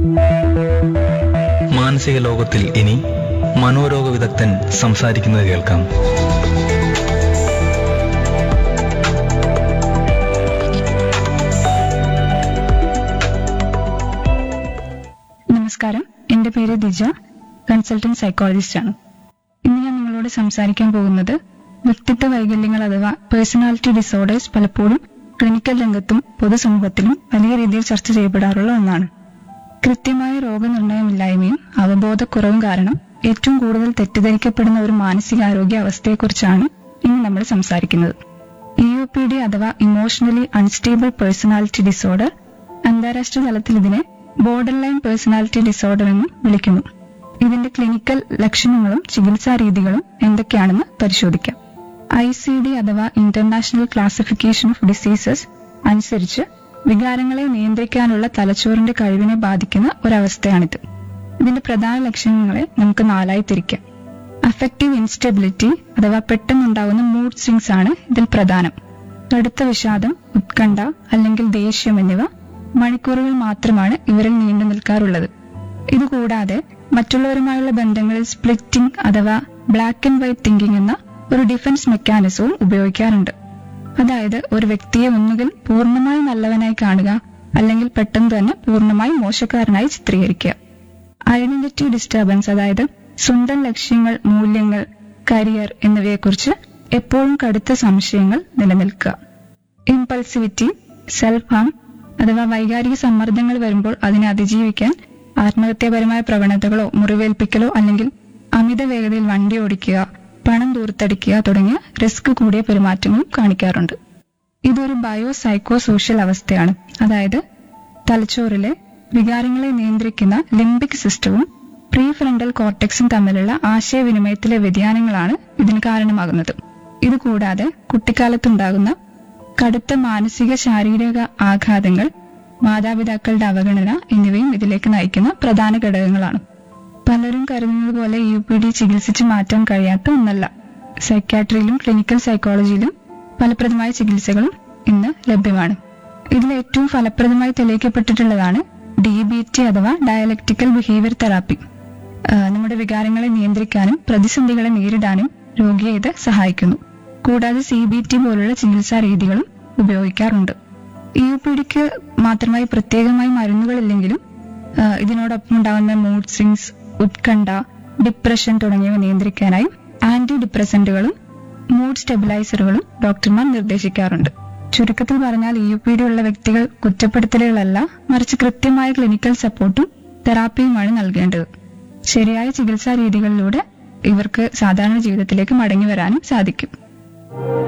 മാനസിക ലോകത്തിൽ ഇനി മനോരോഗ വിദഗ്ധൻ സംസാരിക്കുന്നത് കേൾക്കാം നമസ്കാരം എന്റെ പേര് ദിജ കൺസൾട്ടന്റ് സൈക്കോളജിസ്റ്റ് ആണ് ഇന്ന് ഞാൻ നിങ്ങളോട് സംസാരിക്കാൻ പോകുന്നത് വ്യക്തിത്വ വൈകല്യങ്ങൾ അഥവാ പേഴ്സണാലിറ്റി ഡിസോർഡേഴ്സ് പലപ്പോഴും ക്ലിനിക്കൽ രംഗത്തും പൊതുസമൂഹത്തിലും വലിയ രീതിയിൽ ചർച്ച ചെയ്യപ്പെടാറുള്ള ഒന്നാണ് കൃത്യമായ രോഗനിർണയമില്ലായ്മയും അവബോധക്കുറവും കാരണം ഏറ്റവും കൂടുതൽ തെറ്റിദ്ധരിക്കപ്പെടുന്ന ഒരു മാനസികാരോഗ്യ അവസ്ഥയെക്കുറിച്ചാണ് ഇന്ന് നമ്മൾ സംസാരിക്കുന്നത് ഇ യു പി ഡി അഥവാ ഇമോഷണലി അൺസ്റ്റേബിൾ പേഴ്സണാലിറ്റി ഡിസോർഡർ അന്താരാഷ്ട്ര തലത്തിൽ ഇതിനെ ബോർഡർ ലൈൻ പേഴ്സണാലിറ്റി ഡിസോർഡർ എന്നും വിളിക്കുന്നു ഇതിന്റെ ക്ലിനിക്കൽ ലക്ഷണങ്ങളും ചികിത്സാ രീതികളും എന്തൊക്കെയാണെന്ന് പരിശോധിക്കാം ഐ സി ഡി അഥവാ ഇന്റർനാഷണൽ ക്ലാസിഫിക്കേഷൻ ഓഫ് ഡിസീസസ് അനുസരിച്ച് വികാരങ്ങളെ നിയന്ത്രിക്കാനുള്ള തലച്ചോറിന്റെ കഴിവിനെ ബാധിക്കുന്ന ഒരവസ്ഥയാണിത് ഇതിന്റെ പ്രധാന ലക്ഷണങ്ങളെ നമുക്ക് നാലായി തിരിക്കാം അഫക്റ്റീവ് ഇൻസ്റ്റെബിലിറ്റി അഥവാ പെട്ടെന്നുണ്ടാകുന്ന മൂഡ് സ്വിങ്സ് ആണ് ഇതിൽ പ്രധാനം കടുത്ത വിഷാദം ഉത്കണ്ഠ അല്ലെങ്കിൽ ദേഷ്യം എന്നിവ മണിക്കൂറുകൾ മാത്രമാണ് ഇവരിൽ നീണ്ടു നിൽക്കാറുള്ളത് ഇതുകൂടാതെ മറ്റുള്ളവരുമായുള്ള ബന്ധങ്ങളിൽ സ്പ്ലിറ്റിംഗ് അഥവാ ബ്ലാക്ക് ആൻഡ് വൈറ്റ് തിങ്കിങ് എന്ന ഒരു ഡിഫൻസ് മെക്കാനിസവും ഉപയോഗിക്കാറുണ്ട് അതായത് ഒരു വ്യക്തിയെ ഒന്നുകിൽ പൂർണ്ണമായി നല്ലവനായി കാണുക അല്ലെങ്കിൽ പെട്ടെന്ന് തന്നെ പൂർണ്ണമായി മോശക്കാരനായി ചിത്രീകരിക്കുക ഐഡന്റിറ്റി ഡിസ്റ്റർബൻസ് അതായത് സ്വന്തം ലക്ഷ്യങ്ങൾ മൂല്യങ്ങൾ കരിയർ എന്നിവയെക്കുറിച്ച് എപ്പോഴും കടുത്ത സംശയങ്ങൾ നിലനിൽക്കുക ഇമ്പൾസിവിറ്റി സെൽഫ് ഹാം അഥവാ വൈകാരിക സമ്മർദ്ദങ്ങൾ വരുമ്പോൾ അതിനെ അതിജീവിക്കാൻ ആത്മഹത്യാപരമായ പ്രവണതകളോ മുറിവേൽപ്പിക്കലോ അല്ലെങ്കിൽ അമിത വേഗതയിൽ വണ്ടി ഓടിക്കുക പണം ദൂർത്തടിക്കുക തുടങ്ങിയ റിസ്ക് കൂടിയ പെരുമാറ്റങ്ങളും കാണിക്കാറുണ്ട് ഇതൊരു ബയോ സൈക്കോ സോഷ്യൽ അവസ്ഥയാണ് അതായത് തലച്ചോറിലെ വികാരങ്ങളെ നിയന്ത്രിക്കുന്ന ലിംബിക് സിസ്റ്റവും പ്രീ ഫ്രണ്ടൽ കോർട്ടെക്സും തമ്മിലുള്ള ആശയവിനിമയത്തിലെ വ്യതിയാനങ്ങളാണ് ഇതിന് കാരണമാകുന്നത് ഇതുകൂടാതെ കുട്ടിക്കാലത്തുണ്ടാകുന്ന കടുത്ത മാനസിക ശാരീരിക ആഘാതങ്ങൾ മാതാപിതാക്കളുടെ അവഗണന എന്നിവയും ഇതിലേക്ക് നയിക്കുന്ന പ്രധാന ഘടകങ്ങളാണ് പലരും കരുതുന്നത് പോലെ യു പി ഡി ചികിത്സിച്ച് മാറ്റാൻ കഴിയാത്ത ഒന്നല്ല സൈക്കാട്രിയിലും ക്ലിനിക്കൽ സൈക്കോളജിയിലും ഫലപ്രദമായ ചികിത്സകളും ഇന്ന് ലഭ്യമാണ് ഇതിൽ ഏറ്റവും ഫലപ്രദമായി തെളിയിക്കപ്പെട്ടിട്ടുള്ളതാണ് ഡി ബി ടി അഥവാ ഡയലക്റ്റിക്കൽ ബിഹേവിയർ തെറാപ്പി ആഹ് നമ്മുടെ വികാരങ്ങളെ നിയന്ത്രിക്കാനും പ്രതിസന്ധികളെ നേരിടാനും രോഗിയെ ഇത് സഹായിക്കുന്നു കൂടാതെ സി ബി ടി പോലുള്ള ചികിത്സാ രീതികളും ഉപയോഗിക്കാറുണ്ട് ഇ യു പി ഡിക്ക് മാത്രമായി പ്രത്യേകമായി മരുന്നുകളില്ലെങ്കിലും ആഹ് ഇതിനോടൊപ്പം ഉണ്ടാകുന്ന മൂഡ് സ്വിങ്സ് ഉത്കണ്ഠ ഡിപ്രഷൻ തുടങ്ങിയവ നിയന്ത്രിക്കാനായി ആന്റി ഡിപ്രസന്റുകളും മൂഡ് സ്റ്റെബിലൈസറുകളും ഡോക്ടർമാർ നിർദ്ദേശിക്കാറുണ്ട് ചുരുക്കത്തിൽ പറഞ്ഞാൽ ഇ യു പി ഡി ഉള്ള വ്യക്തികൾ കുറ്റപ്പെടുത്തലുകളല്ല മറിച്ച് കൃത്യമായ ക്ലിനിക്കൽ സപ്പോർട്ടും തെറാപ്പിയുമാണ് നൽകേണ്ടത് ശരിയായ ചികിത്സാ രീതികളിലൂടെ ഇവർക്ക് സാധാരണ ജീവിതത്തിലേക്ക് മടങ്ങി വരാനും സാധിക്കും